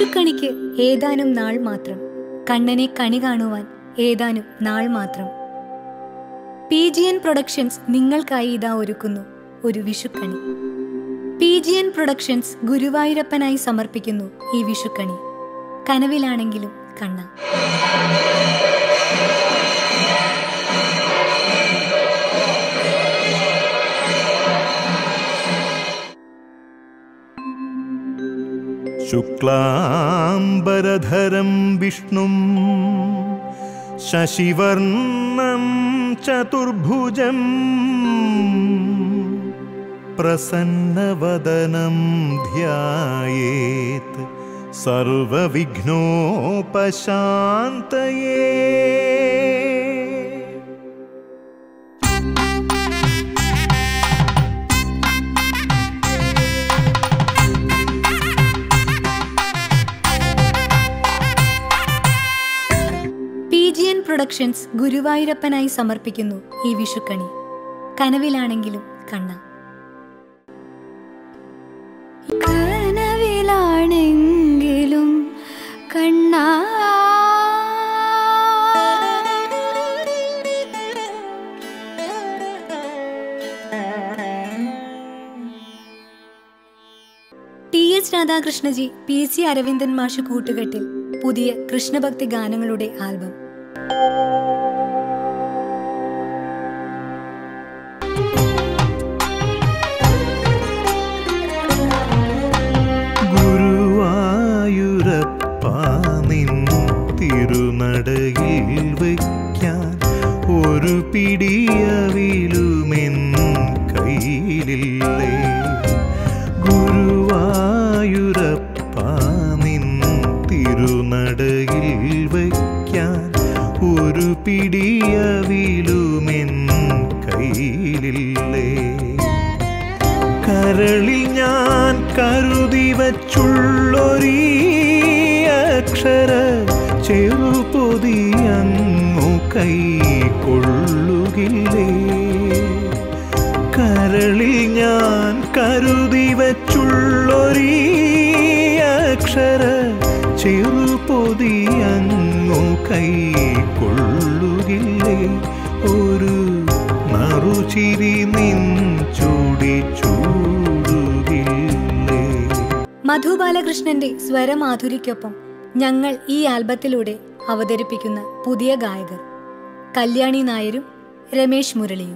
വിഷുക്കണിക്ക് ഏതാനും നാൾ മാത്രം കണ്ണനെ കണി കാണുവാൻ ഏതാനും നാൾ മാത്രം പി ജി എൻ പ്രൊഡക്ഷൻസ് നിങ്ങൾക്കായി ഇതാ ഒരുക്കുന്നു ഒരു വിഷുക്കണി പി ജി എൻ പ്രൊഡക്ഷൻസ് ഗുരുവായൂരപ്പനായി സമർപ്പിക്കുന്നു ഈ വിഷുക്കണി കനവിലാണെങ്കിലും കണ്ണ शुक्लाम्बरधरं विष्णुं शशिवर्णं चतुर्भुजम् प्रसन्नवदनं ध्यायेत् सर्वविघ्नोपशान्तये പി ജി എൻ പ്രൊഡക്ഷൻസ് ഗുരുവായൂരപ്പനായി സമർപ്പിക്കുന്നു ഈ വിഷുക്കണി കനവിലാണെങ്കിലും കണ്ണ കനവിലാണെങ്കിലും കണ്ണ T H Radhakrishnaji P C Aravindan മാഷ് കൂട്ടുകെട്ടിൽ പുതിയ കൃഷ്ണഭക്തി ഗാനങ്ങളുടെ ആൽബം ഗുരുവായൂരപ്പ നിൻ തിരുനടയിൽ വയ്ക്കാൻ ഒരു പിടിയവിലുമെൻ കയ്യിലില്ലേ ഗുരുവായൂരപ്പ നിൻ തിരുനടയിൽ വയ്ക്കാൻ ഒരു പിടിയവിലുമെൻ കയ്യിലില്ലേ കരളിൽ ഞാൻ കരുതി വച്ചുള്ളൊരീ അക്ഷര ചെറുപൊതിയങ്ങു കൈ കൊള്ളുകില്ലേ കരളിൽ ഞാൻ കരുതി വച്ചുള്ളൊരീ അക്ഷര ചെറുപൊതിയങ്ങു കൈ കൊള്ളുകില്ലേ ഒരു നറുചിരി നിൻ ചൂടി ചൂടുകില്ലേ മധു ബാലകൃഷ്ണന്റെ സ്വരമാധുരിക്കൊപ്പം ഞങ്ങൾ ഈ ആൽബത്തിലൂടെ അവതരിപ്പിക്കുന്ന പുതിയ ഗായകർ കല്യാണി നായരും രമേശ് മുരളിയും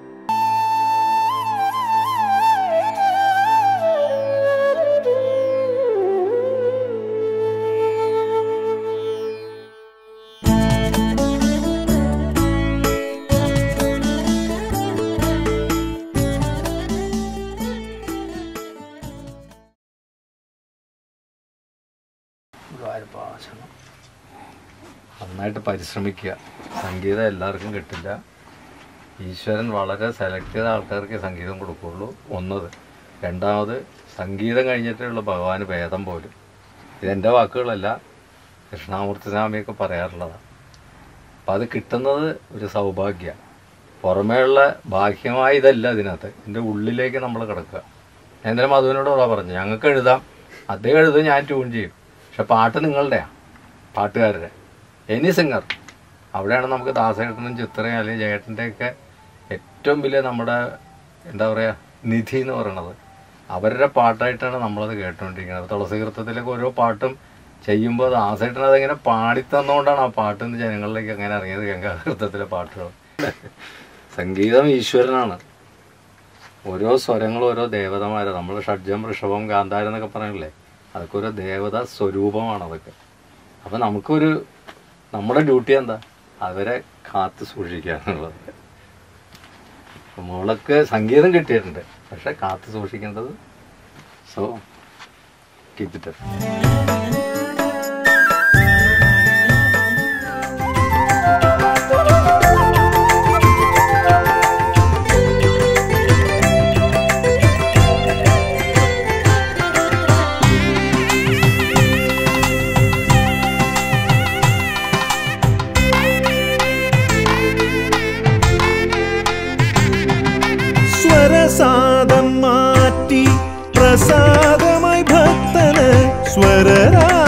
ഗുരുവായൂരപ്പാശനം നന്നായിട്ട് പരിശ്രമിക്കുക സംഗീതം എല്ലാവർക്കും കിട്ടില്ല ഈശ്വരൻ വളരെ സെലക്ട് ചെയ്ത ആൾക്കാർക്ക് സംഗീതം കൊടുക്കുകയുള്ളൂ ഒന്നത് രണ്ടാമത് സംഗീതം കഴിഞ്ഞിട്ടുള്ള ഭഗവാന് ഭേദം പോലും ഇതെൻ്റെ വാക്കുകളല്ല കൃഷ്ണാമൂർത്തി സ്വാമിയൊക്കെ പറയാറുള്ളതാണ് അപ്പം അത് കിട്ടുന്നത് ഒരു സൗഭാഗ്യ പുറമേയുള്ള ബാഹ്യമായ ഇതല്ല ഇതിനകത്ത് എൻ്റെ ഉള്ളിലേക്ക് നമ്മൾ കിടക്കുക ഞാൻ ഇന്നലെ മധുവിനോട് അതാ പറഞ്ഞു ഞങ്ങൾക്ക് എഴുതാം അദ്ദേഹം എഴുതും ഞാൻ ട്യൂൺ ചെയ്യും പക്ഷെ പാട്ട് നിങ്ങളുടെയാ പാട്ടുകാരുടെ എനി സിംഗർ അവിടെയാണ് നമുക്ക് ദാസേട്ടനും ചിത്രയും അല്ലെങ്കിൽ ജയേട്ടൻ്റെയൊക്കെ ഏറ്റവും വലിയ നമ്മുടെ എന്താ പറയുക നിധി എന്ന് പറയണത് അവരുടെ പാട്ടായിട്ടാണ് നമ്മളത് കേട്ടുകൊണ്ടിരിക്കുന്നത് തുളസി കൃത്യത്തിലേക്ക് ഓരോ പാട്ടും ചെയ്യുമ്പോൾ ദാസേട്ടൻ അതിങ്ങനെ പാടിത്തന്നുകൊണ്ടാണ് ആ പാട്ട് ഇന്ന് ജനങ്ങളിലേക്ക് അങ്ങനെ ഇറങ്ങിയത് ഗംഗാകൃത്യത്തിലെ പാട്ടുകൾ സംഗീതം ഈശ്വരനാണ് ഓരോ സ്വരങ്ങളും ഓരോ ദേവതമാരാണ് നമ്മൾ ഷഡ്ജം ഋഷഭം ഗാന്ധാരം എന്നൊക്കെ പറയണില്ലേ അതൊക്കെ ഓരോ ദേവത സ്വരൂപമാണ് അതൊക്കെ അപ്പം നമുക്കൊരു നമ്മുടെ ഡ്യൂട്ടി എന്താ അവരെ കാത്തു സൂക്ഷിക്കുക എന്നുള്ളത് അപ്പം മോളക്ക് സംഗീതം കിട്ടിയിട്ടുണ്ട് പക്ഷെ കാത്തു സൂക്ഷിക്കേണ്ടത് സോ കീപ് ഇറ്റ് സ്വരസാദം മാറ്റി പ്രസാദമായി ഭക്തന് സ്വരരാ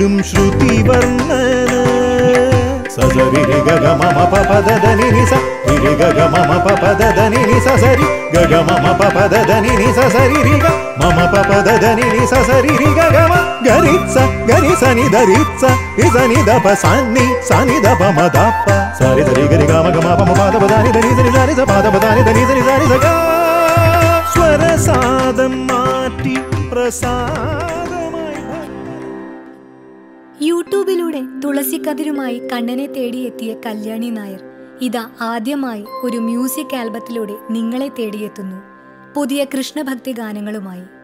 ചൊല്ലും ശ്രുതി വർണ്ണന സസരി രി ഗഗ മമ പപ ദദ നി നി സ രി രി ഗഗ മമ പപ ദദ നി നി സ സരി ഗഗ മമ പപ ദദ നി നി സ സരി രി ഗ മമ പപ ദദ നി നി സ സരി രി ഗഗ മ ഗരി സ ഗരി സ നി ദ രി സ രി സ നി ദ പ സ നി സ നി ദ പ മ ദ പ സരി സരി ഗരി ഗ മ ഗ മ പ മ പ ദ പ ദ നി ദ നി സ നി സ നി സ പ ദ പ ദ നി ദ നി സ നി സ നി സ ഗ സ്വരസാദം മാറ്റി പ്രസാദമായി യൂട്യൂബിലൂടെ തുളസിക്കതിരുമായി കണ്ണനെ തേടിയെത്തിയ കല്യാണി നായർ ഇതാ ആദ്യമായി ഒരു മ്യൂസിക് ആൽബത്തിലൂടെ നിങ്ങളെ തേടിയെത്തുന്നു പുതിയ കൃഷ്ണഭക്തി ഗാനങ്ങളുമായി